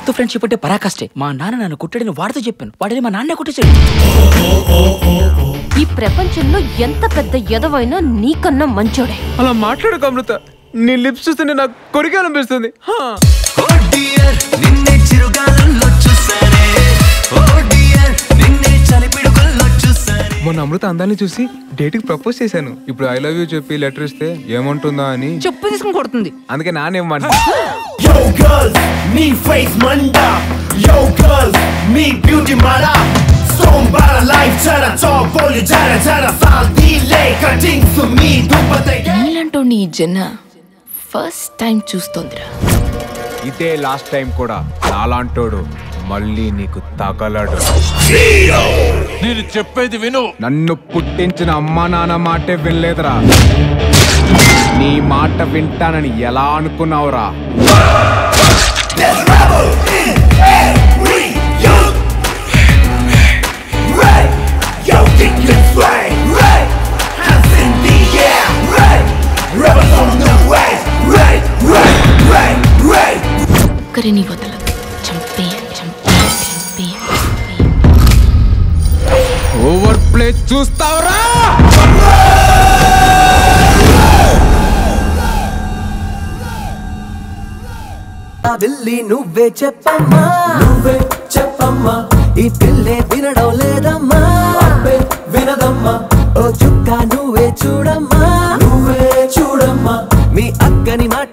రక్త ఫ్రెండ్షిప్ అంటే పరాకాష్టే మా నాన్న నన్ను కుట్టాడని వాడితో చెప్పాను వాడిని మా నాన్నే కుట్టేశాడు ఈ ప్రపంచంలో ఎంత పెద్ద ఎదవైనా నీకన్నా మంచోడే అలా మాట్లాడకు అమృత నీ లిప్స్ చూస్తుంటే నాకు కొరికాలనిపిస్తుంది హా. ఓ డియర్ నిన్నే చిరుగాలుల్లో చూసానే ఓ డియర్ నిన్నే చలిపిడుగుల్లో చూసానే మొన్న అమృత అందాన్ని చూసి డేట్ కి ప్రపోజ్ చేశాను ఇప్పుడు ఐ లవ్ యూ చెప్పి లెటర్ ఇస్తే ఏమంటుందా అని చెప్పు తీసుకుని కొడుతుంది అందుకే నానేమంట Yo girls, me face manda. Yo girls, me beauty mara. Stone bara life chara top boli jara jara sal delay cutting to me dupate నీలంటో నీ జన ఫస్ట్ టైం చూస్తోందిరా ఇదే లాస్ట్ టైం కూడా నాలాంటోడు మళ్ళీ నీకు తగలడు నేను చెప్పేది విను నన్ను పుట్టించిన అమ్మా నాన్న మాటే వినలేదురా నీ మాట వింటానని ఎలా అనుకున్నావురా Let's rebel in every youth. Right, yo kick your sway. Right, hands in the air. Right, rebels on the way. Right, right, right, right. ఒక్కరిని వదలదు చంపే చంపే చంపే ఓవర్ ప్లే చూస్తావురా వెళ్ళి నువ్వే చెప్పమ్మా నువ్వే చెప్పమ్మా ఈ పిల్లే వినడం లేదమ్మా వినదమ్మా ఓ చుక్క నువ్వే చూడమ్మా నువ్వే చూడమ్మా మీ అక్కని మాట